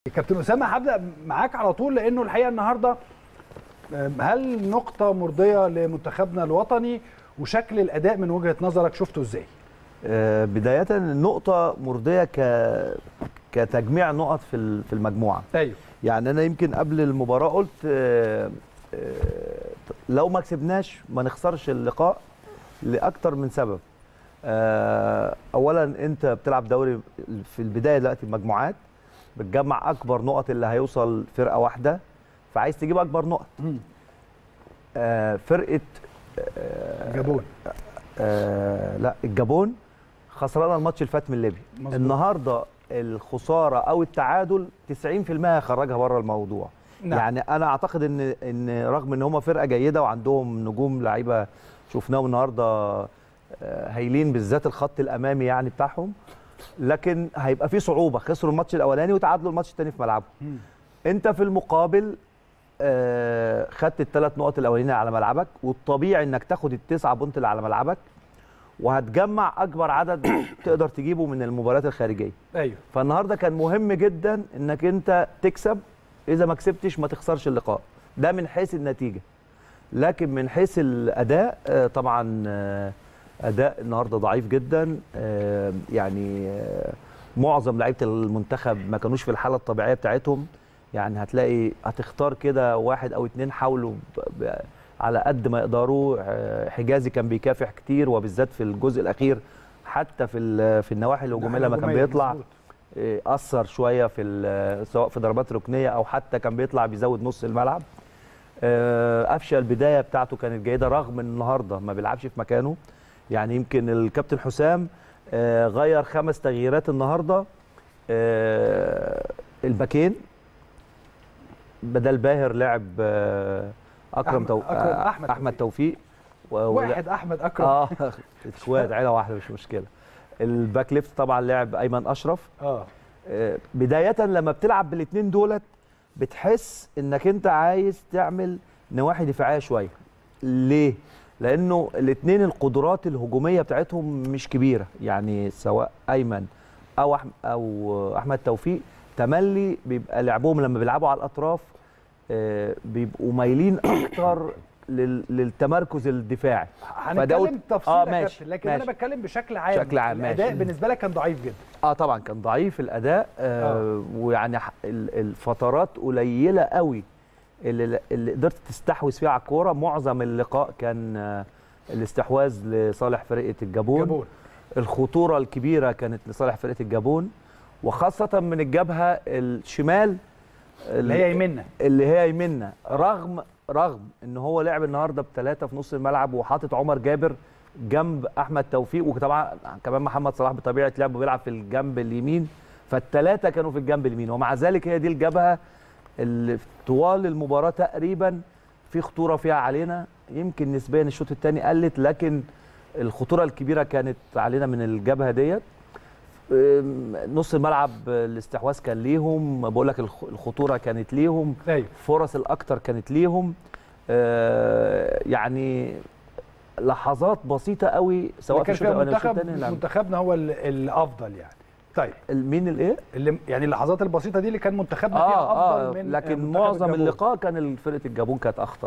كابتن اسامه هبدا معاك على طول لانه الحقيقه النهارده هل نقطه مرضيه لمنتخبنا الوطني وشكل الاداء من وجهه نظرك شفته ازاي؟ آه، بداية النقطة مرضية ك كتجميع نقط في في المجموعة ايوه يعني أنا يمكن قبل المباراة قلت آه، آه، لو ما كسبناش ما نخسرش اللقاء لأكتر من سبب أولا أنت بتلعب دوري في البداية دلوقتي مجموعات بتجمع أكبر نقط اللي هيوصل فرقة واحدة فعايز تجيب أكبر نقط فرقة جابون آه لا الجابون خسرانه الماتش اللي فات من ليبيا النهارده الخساره او التعادل 90% هيخرجها بره الموضوع نعم. يعني انا اعتقد ان ان رغم ان هم فرقه جيده وعندهم نجوم لعيبه شفناهم النهارده هايلين بالذات الخط الامامي يعني بتاعهم لكن هيبقى في صعوبه خسروا الماتش الاولاني وتعادلوا الماتش الثاني في ملعبهم انت في المقابل آه خدت الثلاث نقط الاولانيه على ملعبك والطبيعي انك تاخد التسعه بونت اللي على ملعبك وهتجمع اكبر عدد تقدر تجيبه من المباريات الخارجيه ايوه فالنهارده كان مهم جدا انك انت تكسب اذا ما كسبتش ما تخسرش اللقاء ده من حيث النتيجه لكن من حيث الاداء آه طبعا آه اداء النهارده ضعيف جدا يعني معظم لعيبه المنتخب ما كانوش في الحاله الطبيعيه بتاعتهم يعني هتلاقي هتختار كده واحد او اتنين حاولوا على قد ما يقدروا حجازي كان بيكافح كتير وبالذات في الجزء الاخير حتى في في النواحي الهجوميه لما كان بيطلع اثر شويه في سواء في ضربات ركنيه او حتى كان بيطلع بيزود نص الملعب قفشه البدايه بتاعته كانت جيده رغم ان النهارده ما بيلعبش في مكانه يعني يمكن الكابتن حسام غير خمس تغييرات النهارده الباكين بدل باهر لعب اكرم, تو... أكرم احمد, أحمد توفيق و... واحد احمد اكرم اه اخوات عيله واحده مش مشكله الباك ليفت طبعا لعب ايمن اشرف اه بدايه لما بتلعب بالاثنين دولت بتحس انك انت عايز تعمل نواحي دفاعيه شويه ليه لانه الاثنين القدرات الهجوميه بتاعتهم مش كبيره يعني سواء ايمن او أحم... او احمد توفيق تملي بيبقى لعبهم لما بيلعبوا على الاطراف آه بيبقوا مايلين اكتر لل... للتمركز الدفاعي هنتكلم تفصيل آه ماشي لكن ماشي. انا بتكلم بشكل عام بشكل عام الاداء ماشي. بالنسبه لك كان ضعيف جدا اه طبعا كان ضعيف الاداء آه, آه. ويعني الفترات قليله قوي اللي, اللي قدرت تستحوذ فيها على الكوره معظم اللقاء كان آه الاستحواذ لصالح فرقه الجابون جابون. الخطوره الكبيره كانت لصالح فرقه الجابون وخاصه من الجبهه الشمال اللي هي يمنا اللي هي يمنا رغم رغم ان هو لعب النهارده بثلاثه في نص الملعب وحاطط عمر جابر جنب احمد توفيق وطبعا كمان محمد صلاح بطبيعه لعبه بيلعب في الجنب اليمين فالثلاثه كانوا في الجنب اليمين ومع ذلك هي دي الجبهه اللي طوال المباراه تقريبا في خطوره فيها علينا يمكن نسبيا الشوط الثاني قلت لكن الخطوره الكبيره كانت علينا من الجبهه ديت نص الملعب الاستحواذ كان ليهم بقول لك الخطوره كانت ليهم أيوة. فرص الاكتر كانت ليهم يعني لحظات بسيطه قوي سواء في الشوط الاولاني الشوط الثاني منتخبنا هو الافضل يعني طيب مين الايه اللي يعني اللحظات البسيطه دي اللي كان منتخبنا فيها آه افضل آه من لكن معظم اللقاء كان فرقه الجابون كانت اخطر